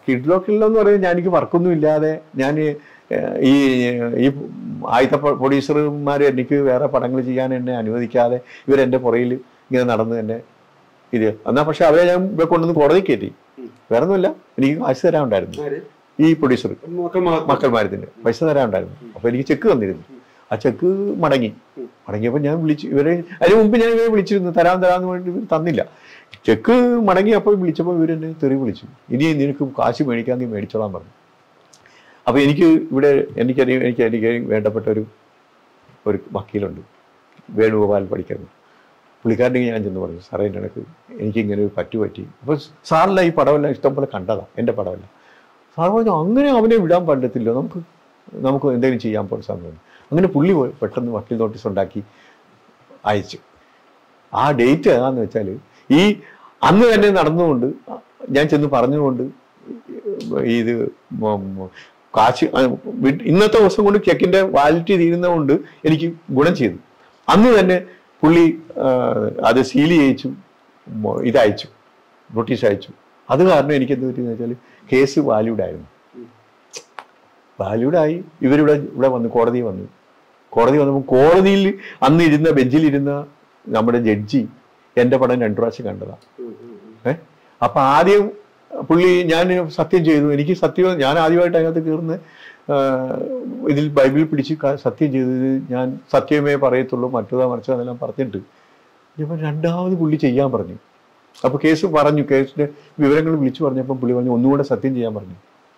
കിഡ്ലോക്കില്ലോ എന്ന് പറയുന്നത് ഞാൻ എനിക്ക് വർക്കൊന്നും ഇല്ലാതെ ഞാൻ ഈ ഈ ആദ്യത്തെ പ്രൊഡ്യൂസർമാർ എനിക്ക് വേറെ പടങ്ങൾ ചെയ്യാൻ എന്നെ അനുവദിക്കാതെ ഇവരെൻ്റെ പുറയിൽ ഇങ്ങനെ നടന്ന് എന്നെ ഇത് എന്നാൽ പക്ഷെ അവരെ ഞാൻ ഇവിടെ കൊണ്ടുവന്ന് കോടതി കയറ്റി വേറെ ഒന്നുമില്ല എനിക്ക് കാശ് തരാനുണ്ടായിരുന്നു ആര്? ഈ പ്രൊഡ്യൂസർ മക്കൾ മഹാത്മാ. മക്കൾമാരത്തിൻ്റെ പൈസ തരാനുണ്ടായിരുന്നു അപ്പോൾ എനിക്ക് ചെക്ക് തന്നിരുന്നു ആ ചെക്ക് മടങ്ങി മടങ്ങിയപ്പോൾ ഞാൻ വിളിച്ചു ഇവരെ അതിന് മുമ്പ് ഞാൻ ഇവരെ വിളിച്ചിരുന്നു തരാൻ തരാമെന്ന് വേണ്ടി ഇവർ തന്നില്ല ചെക്ക് മടങ്ങിയപ്പോൾ വിളിച്ചപ്പോൾ ഇവരെന്നെ തെറി വിളിച്ചു ഇനി നിനക്ക് കാശ് മേടിക്കാമെങ്കിൽ മേടിച്ചോളാൻ പറഞ്ഞു അപ്പോൾ എനിക്ക് ഇവിടെ എനിക്കറിയാം എനിക്ക് എനിക്ക് വേണ്ടപ്പെട്ട ഒരു ഒരു വക്കീലുണ്ട് വേണുഗോപാൽ പഠിക്കുന്നത് പുള്ളിക്കാരനെ ഞാൻ ചെന്ന് പറഞ്ഞു സാറേ എൻ്റെ ഇടയ്ക്ക് എനിക്കിങ്ങനെ ഒരു പറ്റു പറ്റി അപ്പോൾ സാറില്ല ഈ പടമെല്ലാം ഇഷ്ടംപോലെ കണ്ടതാണ് എൻ്റെ പടമല്ല സാർ പറഞ്ഞു അങ്ങനെ അവനെ വിടാൻ പറ്റത്തില്ല നമുക്ക് നമുക്ക് എന്തെങ്കിലും ചെയ്യാൻ പോകുന്ന സമയം അങ്ങനെ പുള്ളി പോയി പെട്ടെന്ന് വക്കീൽ നോട്ടീസ് ഉണ്ടാക്കി അയച്ചു ആ ഡേറ്റ് ഏതാന്ന് വെച്ചാൽ ഈ അന്ന് തന്നെ നടന്നുകൊണ്ട് ഞാൻ ചെന്ന് പറഞ്ഞുകൊണ്ട് ഇത് മ- മ- കാശ് ആ, വി- ഇന്നത്തെ ദിവസം കൊണ്ട് ചെക്കിന്റെ വാലിറ്റി തീരുന്നതുകൊണ്ട് എനിക്ക് ഗുണം ചെയ്തു അന്ന് തന്നെ പുള്ളി ആ, അത് സീൽ ചെയ്യിച്ചു മ- ഇതയച്ചു നോട്ടീസ് അയച്ചു അത് കാരണം എനിക്ക് എന്ത് പറ്റിയെന്ന് വെച്ചാൽ കേസ് വാല്യൂഡ് ആയിരുന്നു വാല്യൂഡ് ആയി ഇവരിവിടെ ഇവിടെ വന്നു കോടതി വന്നു കോടതി വന്നപ്പോൾ കോടതിയിൽ അന്ന് ഇരുന്ന ബെഞ്ചിലിരുന്ന നമ്മുടെ ജഡ്ജി എൻ്റെ പടം രണ്ടു പ്രാവശ്യം കണ്ടതാണ് ഉം, ഉം, ഉം. ഏഹ് അപ്പൊ ആദ്യം പുള്ളി ഞാൻ സത്യം ചെയ്തു എനിക്ക് സത്യം ഞാൻ ആദ്യമായിട്ട് അതിനകത്ത് കയറുന്ന ഇതിൽ ബൈബിൾ പിടിച്ച് ക- സത്യം ചെയ്തത് ഞാൻ സത്യമേ പറയത്തുള്ളൂ മറ്റേതാ മറിച്ചോ അതെല്ലാം പറഞ്ഞിട്ട് ഇപ്പം രണ്ടാമത് പുള്ളി ചെയ്യാൻ പറഞ്ഞു അപ്പൊ കേസ് പറഞ്ഞു കേസിന്റെ വിവരങ്ങൾ വിളിച്ചു പറഞ്ഞപ്പോൾ പുള്ളി പറഞ്ഞു ഒന്നുകൂടെ സത്യം ചെയ്യാൻ പറഞ്ഞു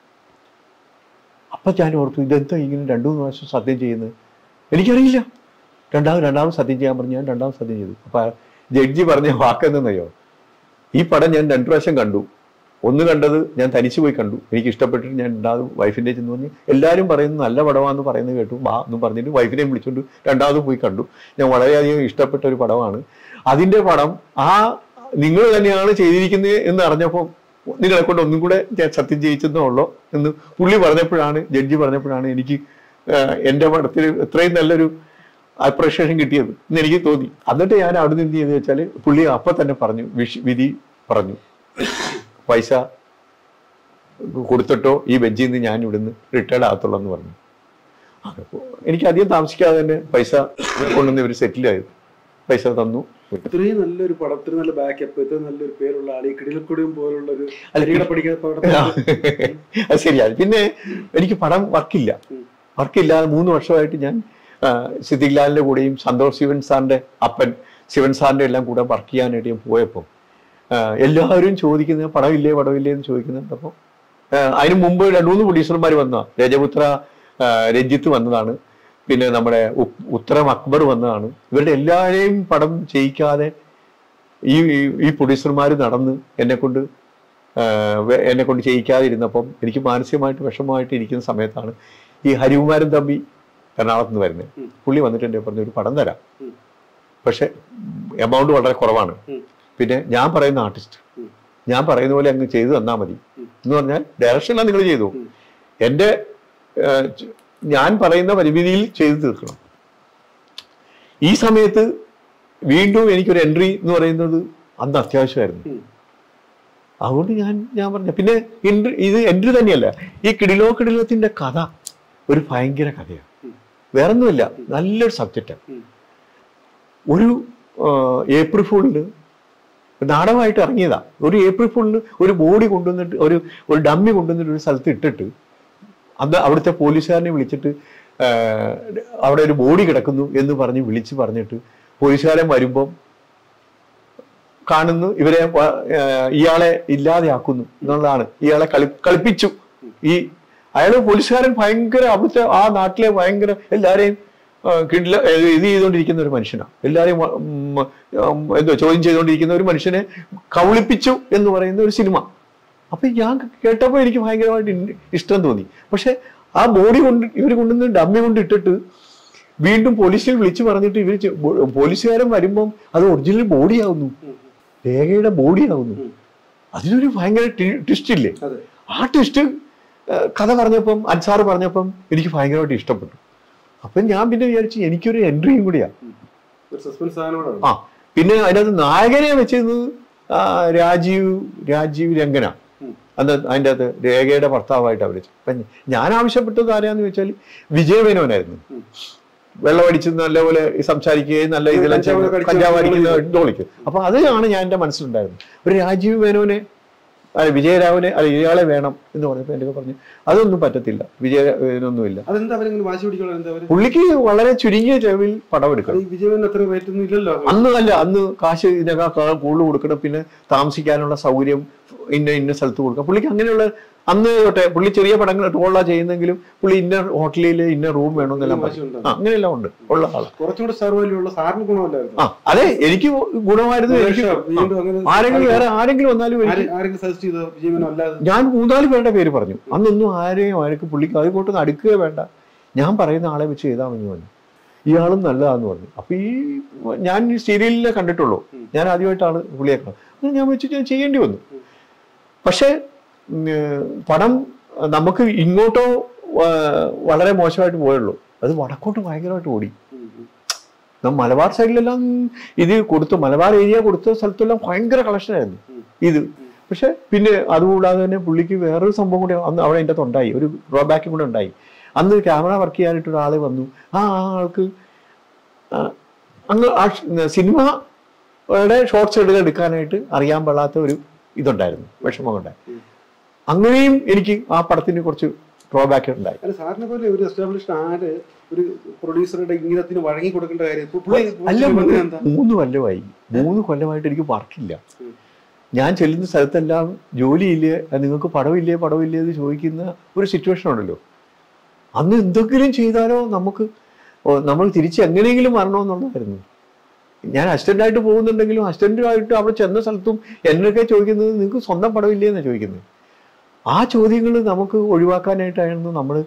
അപ്പൊ ഞാൻ ഓർത്തു ഇതെന്താ ഇങ്ങനെ രണ്ടു മൂന്ന് പ്രാവശ്യം സത്യം ചെയ്യുന്നത് എനിക്കറിയില്ല രണ്ടാമത് രണ്ടാമത് സത്യം ചെയ്യാൻ പറഞ്ഞു ഞാൻ രണ്ടാമത് സത്യം ചെയ്തു അപ്പൊ ജഡ്ജി പറഞ്ഞ വാക്കെന്തെന്നറിയോ ഈ പടം ഞാൻ രണ്ടു പ്രാവശ്യം കണ്ടു ഒന്ന് കണ്ടത് ഞാൻ തനിച്ച് പോയി കണ്ടു എനിക്ക് ഇഷ്ടപ്പെട്ടിട്ട് ഞാൻ രണ്ടാമത് വൈഫിൻ്റെ ചെന്ന് പറഞ്ഞ് എല്ലാവരും പറയുന്നത് നല്ല പടമാണെന്ന് പറയുന്നത് കേട്ടു വാ എന്നും പറഞ്ഞിട്ട് വൈഫിനെയും വിളിച്ചുകൊണ്ട് രണ്ടാമത് പോയി കണ്ടു ഞാൻ വളരെയധികം ഇഷ്ടപ്പെട്ട ഒരു പടമാണ് അതിൻ്റെ പടം ആ നിങ്ങൾ തന്നെയാണ് ചെയ്തിരിക്കുന്നത് എന്ന് അറിഞ്ഞപ്പോൾ നിങ്ങളെ കൊണ്ട് ഒന്നും കൂടെ ഞാൻ സത്യം ചെയ്യിച്ചെന്നേ ഉള്ളൂ എന്ന് പുള്ളി പറഞ്ഞപ്പോഴാണ് ജഡ്ജി പറഞ്ഞപ്പോഴാണ് എനിക്ക് ആഹ്, എൻ്റെ പടത്തിൽ ഇത്രയും നല്ലൊരു അപ്രിഷിയേഷൻ കിട്ടിയത് എന്ന് എനിക്ക് തോന്നി എന്നിട്ട് ഞാൻ അവിടെ നിന്ന് എന്ത് ചെയ്തെന്ന് വെച്ചാൽ പുള്ളി അപ്പം തന്നെ പറഞ്ഞു വിഷ് വിധി പറഞ്ഞു പൈസ കൊടുത്തിട്ടോ ഈ ബെഞ്ചിൽ നിന്ന് ഞാൻ ഇവിടുന്ന് റിട്ടയർഡ് ആകത്തുള്ളൂ എന്ന് പറഞ്ഞു അപ്പോൾ എനിക്ക് അധികം താമസിക്കാതെ തന്നെ പൈസ കൊണ്ടുവന്ന് ഇവർ സെറ്റിലായത് പൈസ തന്നു ഇത്രയും നല്ലൊരു പടം ഇത്രയും നല്ല ബാക്കപ്പ് ഇത്രയും നല്ലൊരു പേരുള്ള ആൾ ഈ കിടിലക്കൊടിയും പോലുള്ള ഒരു അല്ല, അരികട പഠിക്കുന്ന പടത്തിൽ അത് ശരിയാണ് പിന്നെ എനിക്ക് പടം വർക്കില്ല വർക്കില്ലാതെ മൂന്ന് വർഷമായിട്ട് ഞാൻ ആ, സിദ്ദിഖ് ലാലിന്റെ കൂടെയും സന്തോഷ് ശിവൻ സാറിന്റെ അപ്പൻ ശിവൻ സാറിന്റെ എല്ലാം കൂടെ വർക്ക് ചെയ്യാനായിട്ട് ഞാൻ പോയപ്പോൾ ആ, എല്ലാവരും ചോദിക്കുന്നത് പടമില്ലേ പടമില്ലേ എന്ന് ചോദിക്കുന്നുണ്ട് അപ്പോൾ അതിന് മുമ്പ് രണ്ടു മൂന്ന് പ്രൊഡ്യൂസർമാർ വന്നതാ രജപുത്ര ആ, രഞ്ജിത്ത് വന്നതാണ് പിന്നെ നമ്മുടെ ഉ- ഉത്തരം അക്ബർ വന്നതാണ് ഇവരുടെ എല്ലാവരെയും പടം ചെയ്യിക്കാതെ ഈ ഈ- ഈ പ്രൊഡ്യൂസർമാർ നടന്ന് എന്നെ കൊണ്ട് എന്നെ കൊണ്ട് ചെയ്യിക്കാതിരുന്നപ്പം എനിക്ക് മാനസികമായിട്ട് വിഷമമായിട്ട് ഇരിക്കുന്ന സമയത്താണ് ഈ ഹരികുമാരൻ തമ്പി എറണാകുളത്ത് നിന്ന് വരുന്നത് ഉം. പുള്ളി വന്നിട്ട് എന്നെ പറഞ്ഞു ഒരു പടം തരാം ഉം. പക്ഷെ എമൗണ്ട് വളരെ കുറവാണ് ഉം. പിന്നെ ഞാൻ പറയുന്ന ആർട്ടിസ്റ്റ് ഉം. ഞാൻ പറയുന്ന പോലെ അങ്ങ് ചെയ്തു തന്നാൽ മതി ഉം. എന്ന് പറഞ്ഞാൽ ഡയറക്ഷനിലാണ് നിങ്ങൾ ചെയ്തു ഉം. എൻ്റെ ഏഹ്, ച- ഞാൻ പറയുന്ന പരിമിതിയിൽ ചെയ്തു തീർക്കണം ഈ സമയത്ത് വീണ്ടും എനിക്കൊരു എൻട്രി എന്ന് പറയുന്നത് അന്ന് അത്യാവശ്യമായിരുന്നു ഉം. അതുകൊണ്ട് ഞാൻ ഞാൻ പറഞ്ഞു പിന്നെ എൻട്രി ഇത് എൻട്രി തന്നെയല്ല ഈ കിടിലോ കിടിലത്തിന്റെ കഥ ഒരു ഭയങ്കര കഥയാണ് ഉം. വേറൊന്നുമില്ല നല്ലൊരു സബ്ജക്റ്റാണ് ഉം. ഒരു ആ, ഏപ്രിൽ ഫുളിന് നാടകമായിട്ട് ഇറങ്ങിയതാ ഒരു ഏപ്രിൽ ഫുളിന് ഒരു ബോഡി കൊണ്ടുവന്നിട്ട് ഒരു ഒരു ഡമ്മി കൊണ്ടുവന്നിട്ട് ഒരു സ്ഥലത്ത് ഇട്ടിട്ട് അന്ന് അവിടുത്തെ പോലീസുകാരനെ വിളിച്ചിട്ട് ആ, അവിടെ ഒരു ബോഡി കിടക്കുന്നു എന്ന് പറഞ്ഞ് വിളിച്ച് പറഞ്ഞിട്ട് പോലീസുകാരൻ വരുമ്പം കാണുന്നു ഇവരെ വ- ആ, ഇയാളെ ഇല്ലാതെയാക്കുന്നു എന്നുള്ളതാണ് ഇയാളെ കളി കളിപ്പിച്ചു ഈ അയാള് പോലീസുകാരൻ ഭയങ്കര അവിടുത്തെ ആ നാട്ടിലെ ഭയങ്കര എല്ലാരെയും ആ, കിടില ഏ, ഇത് ചെയ്തുകൊണ്ടിരിക്കുന്ന ഒരു മനുഷ്യനാണ് എല്ലാരെയും വ- ഉം, ഉം, എന്തോ ചോദ്യം ചെയ്തുകൊണ്ടിരിക്കുന്ന ഒരു മനുഷ്യനെ കബളിപ്പിച്ചു എന്ന് പറയുന്ന ഒരു സിനിമ അപ്പൊ ഞാൻ കേട്ടപ്പോൾ എനിക്ക് ഭയങ്കരമായിട്ട് ഇൻ- ഇഷ്ടം തോന്നി പക്ഷെ ആ ബോഡി കൊണ്ട് ഇവർ കൊണ്ടുവന്ന് ഡമ്മി കൊണ്ട് ഇട്ടിട്ട് വീണ്ടും പോലീസിൽ വിളിച്ചു പറഞ്ഞിട്ട് ഇവർ പോലീസുകാരൻ വരുമ്പം അത് ഒറിജിനൽ ബോഡി ആവുന്നു രേഖയുടെ ബോഡി ആവുന്നു ഉം. അതിനൊരു ഭയങ്കര ട്വിസ്റ്റ് ഇല്ലേ അതെ ആ ട്വിസ്റ്റ് കഥ പറഞ്ഞപ്പം അൻസാർ പറഞ്ഞപ്പം എനിക്ക് ഭയങ്കരമായിട്ട് ഇഷ്ടപ്പെട്ടു അപ്പം ഞാൻ പിന്നെ വിചാരിച്ചു എനിക്കൊരു എൻട്രിയും കൂടിയാ ഒരു സസ്പെൻസ് സാധനം ആ പിന്നെ അതിനകത്ത് നായകനെ വെച്ചിരുന്നത് ആ, രാജീവ് രാജീവ് രംഗന ഉം. അന്ന് അതിൻ്റെ അകത്ത് രേഖയുടെ ഭർത്താവായിട്ട് അഭിനയിച്ചു അപ്പം ഞാൻ ആവശ്യപ്പെട്ടത് ആരാന്ന് വെച്ചാൽ വിജയമേനോനായിരുന്നു ഉം. വെള്ളമടിച്ച് നല്ലപോലെ സംസാരിക്കുകയും നല്ല ഇതെല്ലാം കഞ്ചാവ് ചെയ്ത് കടിച്ച് കഞ്ചാവ് അടിക്കുന്ന വിളിക്കും. ഡോളിക്ക് അപ്പൊ അതാണ് ഞാൻ എൻ്റെ മനസ്സിലുണ്ടായിരുന്നത് ഒരു രാജീവ് മേനോനെ അല്ല വിജയരാഘവനെ അല്ല ഇയാളെ വേണം എന്ന് പറഞ്ഞപ്പോൾ എൻ്റെ പറഞ്ഞു അതൊന്നും പറ്റത്തില്ല വിജയനൊന്നുമില്ല അതെന്താ അവരെങ്ങനെ വാശി പിടിക്കണം എന്താ അവര് പുള്ളിക്ക് വളരെ ചുരുങ്ങിയ ചെലവിൽ പടം എടുക്കണം ഈ വിജയൻ അത്ര റേറ്റ് ഒന്നും ഇല്ലല്ലോ അന്ന് അല്ല അന്ന് കാശ് ഇതിനേക്കാൾ കൂടുതൽ കൊടുക്കണം പിന്നെ താമസിക്കാനുള്ള സൗകര്യം ഇന്ന ഇന്ന സ്ഥലത്ത് കൊടുക്കാം പുള്ളിക്ക് അങ്ങനെയുള്ള അന്ന് തൊട്ടേ പുള്ളി ചെറിയ പടങ്ങൾ ടോളാ ചെയ്യുന്നെങ്കിലും പുള്ളി ഇന്ന ഹോട്ടലിൽ ഇന്ന റൂം വേണമെന്നെല്ലാം വാശി പറയും ഉണ്ടോ? ആ അങ്ങനെയെല്ലാം ഉണ്ട് ഉള്ള ആളാണ് കുറച്ചുകൂടെ സ്റ്റാർ വാല്യൂ ഉള്ള സാറിന് ഗുണമല്ലായിരുന്നു ആ അതെ എനിക്ക് ഗുണമായിരുന്നു എനിക്ക് പക്ഷേ വീണ്ടും അങ്ങനെ ആരെങ്കിലും വേറെ ആരെങ്കിലും വന്നാലും എനിക്ക് ആരെ- ആരെങ്കിലും സജസ്റ്റ് ചെയ്തോ വിജയമനോ അല്ലാതെ ഞാൻ മൂന്നാല് പേരുടെ പേര് പറഞ്ഞു അന്നൊന്നും ആരെയും ആർക്ക് പുള്ളിക്ക് അതുകൊണ്ടൊന്നും അടുക്കുക വേണ്ട ഞാൻ പറയുന്ന ആളെ വെച്ച് ചെയ്താൽ മതി പറഞ്ഞു ഇയാളും നല്ലതാന്ന് പറഞ്ഞു അപ്പൊ ഈ ഞാൻ ഈ സീരിയലിലെ കണ്ടിട്ടുള്ളൂ ഞാൻ ആദ്യമായിട്ടാണ് പുള്ളിയെ കാണുന്നത് അത് ഞാൻ വെച്ച് ഞാൻ ചെയ്യേണ്ടി വന്നു പക്ഷേ ഉം, പടം നമുക്ക് ഇങ്ങോട്ടോ ആ, വളരെ മോശമായിട്ട് പോയുള്ളൂ അത് വടക്കോട്ട് ഭയങ്കരമായിട്ട് ഓടി ഉം, ഉം. നമ്മ മലബാർ സൈഡിലെല്ലാം ഇത് കൊടുത്തു മലബാർ ഏരിയ കൊടുത്ത സ്ഥലത്തെല്ലാം ഭയങ്കര കളക്ഷനായിരുന്നു ഉം. ഇത് പക്ഷെ പിന്നെ അതുകൂടാതെ തന്നെ പുള്ളിക്ക് വേറൊരു സംഭവം കൂടി അന്ന് അവിടെ അതിൻ്റെ അകത്ത് ഉണ്ടായി ഒരു ഡ്രോബാക്കും കൂടെ ഉണ്ടായി അന്ന് ക്യാമറ വർക്ക് ചെയ്യാനായിട്ട് ഒരാൾ വന്നു ആ ആൾക്ക് ആ, അങ്ങ് ആ ഷ്- സിനിമയുടെ ഷോർട്ട്സ് എടുക്കുക എടുക്കാനായിട്ട് അറിയാൻ പാടാത്ത ഒരു ഇതുണ്ടായിരുന്നു വിഷമം ഉണ്ടായി ഉം. അങ്ങനെയും എനിക്ക് ആ പടത്തിന് കുറച്ച് ഡ്രോബാക്ക് ഉണ്ടായി അല്ല സാറിനെ പോലെ ഒരു എസ്റ്റാബ്ലിഷ്ഡ് ആര് ഒരു പ്രൊഡ്യൂസറുടെ ഇംഗിതത്തിന് വഴങ്ങി കൊടുക്കേണ്ട കാര്യം ഇപ്പൊ പുള്ളി അല്ല വന്നത് എന്താ മൂന്ന് കൊല്ലമായി മൂന്ന് കൊല്ലമായിട്ട് എനിക്ക് വർക്കില്ല ഉം. ഞാൻ ചെല്ലുന്ന സ്ഥലത്തെല്ലാം ജോലിയില്ലേ അത് നിങ്ങൾക്ക് പടമില്ലേ പടമില്ലേ എന്ന് ചോദിക്കുന്ന ഒരു സിറ്റുവേഷൻ ഉണ്ടല്ലോ അന്ന് എന്തെങ്കിലും ചെയ്താലോ നമുക്ക് ഓ, നമ്മൾ തിരിച്ച് എങ്ങനെയെങ്കിലും വരണമെന്നുള്ളതായിരുന്നു ഞാൻ അസിസ്റ്റന്റായിട്ട് പോകുന്നുണ്ടെങ്കിലും അസിസ്റ്റന്റുമായിട്ട് അവിടെ ചെന്ന സ്ഥലത്തും എന്നൊക്കെ ചോദിക്കുന്നത് നിങ്ങൾക്ക് സ്വന്തം പടമില്ലേ എന്നാണ് ചോദിക്കുന്നത് ആ ചോദ്യങ്ങൾ നമുക്ക് ഒഴിവാക്കാനായിട്ടായിരുന്നു നമ്മൾ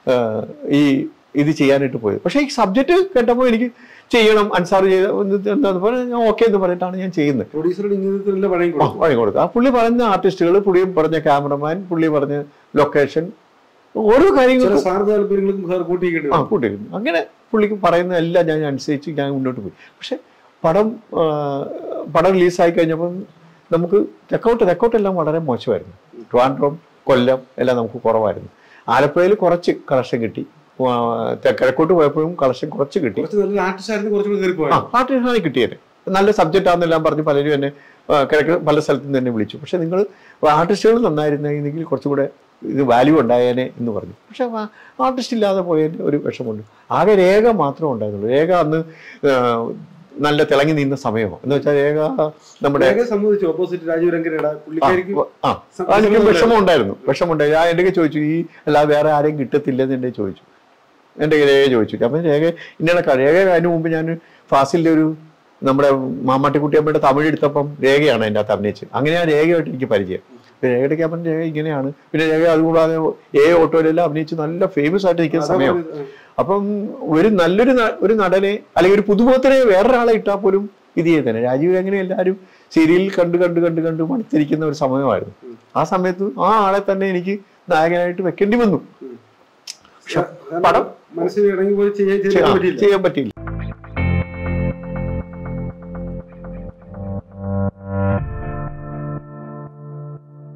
ഈ ഇത് ചെയ്യാനായിട്ട് പോയത് പക്ഷേ ഈ സബ്ജക്റ്റ് കേട്ടപ്പോൾ എനിക്ക് ചെയ്യണം അൻസാർ ചെയ്ത എന്താന്ന് പറഞ്ഞാൽ ഞാൻ ഓക്കെ എന്ന് പറഞ്ഞിട്ടാണ് ഞാൻ ചെയ്യുന്നത് പ്രൊഡ്യൂസറുടെ ഇംഗിതത്തിനല്ല വഴങ്ങി ആ, കൊടുക്കും വഴി കൊടുക്കുക ആ പുള്ളി പറഞ്ഞ ആർട്ടിസ്റ്റുകൾ പുള്ളി പറഞ്ഞ ക്യാമറമാൻ പുള്ളി പറഞ്ഞ ലൊക്കേഷൻ ഓരോ ചില കാര്യങ്ങൾക്കും സാർ താല്പര്യങ്ങൾക്കും സാർ കൂട്ടിക്കേണ്ടി ആ വരും കൂട്ടിയിരുന്നു അങ്ങനെ പുള്ളിക്ക് പറയുന്ന എല്ലാം ഞാൻ അനുസരിച്ച് ഞാൻ മുന്നോട്ട് പോയി പക്ഷെ പടം ആ, പടം റിലീസായി കഴിഞ്ഞപ്പം നമുക്ക് തെക്കോട്ട് തെക്കോട്ടെല്ലാം വളരെ മോശമായിരുന്നു ട്രിവാൻഡ്രം കൊല്ലം എല്ലാം നമുക്ക് കുറവായിരുന്നു ആലപ്പുഴയിൽ കുറച്ച് കളക്ഷൻ കിട്ടി ആ, തെ- കിഴക്കോട്ട് പോയപ്പോഴും കളക്ഷൻ കുറച്ച് കിട്ടി കുറച്ച് നല്ലൊരു ആർട്ടിസ്റ്റ് ആയിരുന്നു കുറച്ചുകൂടി കയറി ആ പോയത് ആർട്ടിസ്റ്റാണ് കിട്ടിയത് നല്ല സബ്ജക്റ്റ് ആണെന്നെല്ലാം പറഞ്ഞ് പലരും എന്നെ ആ, കിഴക്ക് പല സ്ഥലത്തു നിന്ന് തന്നെ വിളിച്ചു പക്ഷെ നിങ്ങൾ ആർട്ടിസ്റ്റുകൾ നന്നായിരുന്നെങ്കിൽ കുറച്ചുകൂടെ ഇത് വാല്യൂ ഉണ്ടായേനെ എന്ന് പറഞ്ഞു പക്ഷെ ആർട്ടിസ്റ്റ് ഇല്ലാതെ പോയതിൻ്റെ ഒരു വിഷമമുണ്ട് ആകെ രേഖ മാത്രമേ ഉണ്ടായിരുന്നുള്ളൂ രേഖ അന്ന് ആ, നല്ല തിളങ്ങി നിന്ന സമയമാണ് എന്ന് വെച്ചാൽ രേഖ നമ്മുടെ രേഖയെ സംബന്ധിച്ച് ഓപ്പോസിറ്റ് രാജീവ് രംഗനയുടെ ആ, പുള്ളിക്കാരിക്ക് ആ എനിക്ക് വിഷമം ഉണ്ടായിരുന്നു വിഷമം ഉണ്ടായി ഞാൻ എൻ്റെ ചോദിച്ചു ഈ അല്ലാതെ വേറെ ആരെയും കിട്ടത്തില്ലെന്ന് എൻ്റെ ചോദിച്ചു എൻ്റെ രേഖ ചോദിച്ചു അപ്പം രേഖ ഇന്നലെ രേഖ അതിന് മുമ്പ് ഞാൻ ഫാസിലിൻ്റെ ഒരു നമ്മുടെ മാമാട്ടിക്കുട്ടിയമ്മയുടെ തമിഴ് എടുത്തപ്പം രേഖയാണ് അതിൻ്റെ അകത്ത് അഭിനയിച്ചത് അങ്ങനെ ആ രേഖയായിട്ട് എനിക്ക് പരിചയം അപ്പൊ രേഖയുടെ ക്യാമറ രേഖ ഇങ്ങനെയാണ് പിന്നെ രേഖ അതുകൂടാതെ ഏ ഓട്ടോയിലെല്ലാം അഭിനയിച്ച് നല്ല ഫേമസ് ആയിട്ട് നിൽക്കുന്ന അതാ സമയം പറഞ്ഞത്. അപ്പം ഒരു നല്ലൊരു ന- ഒരു നടനെ അല്ലെങ്കിൽ ഒരു പുതുമുഖത്തിനെ വേറൊരാളെ ഇട്ടാൽ പോലും ഇത് ചെയ്തേനെ രാജീവ് അങ്ങനെ എല്ലാവരും സീരിയലിൽ കണ്ട് കണ്ട് കണ്ട് കണ്ട് മടുത്തിരിക്കുന്ന ഒരു സമയമായിരുന്നു ആ സമയത്ത് ആ ആളെ തന്നെ എനിക്ക് നായകനായിട്ട് വെക്കേണ്ടി വന്നു ഉം. പക്ഷെ കാരണം പടം മനസ്സിൽ ഇറങ്ങി പോയി ചെയ്യാൻ ചെയ്യാൻ ആ, പറ്റിയില്ല ചെയ്യാൻ പറ്റിയില്ല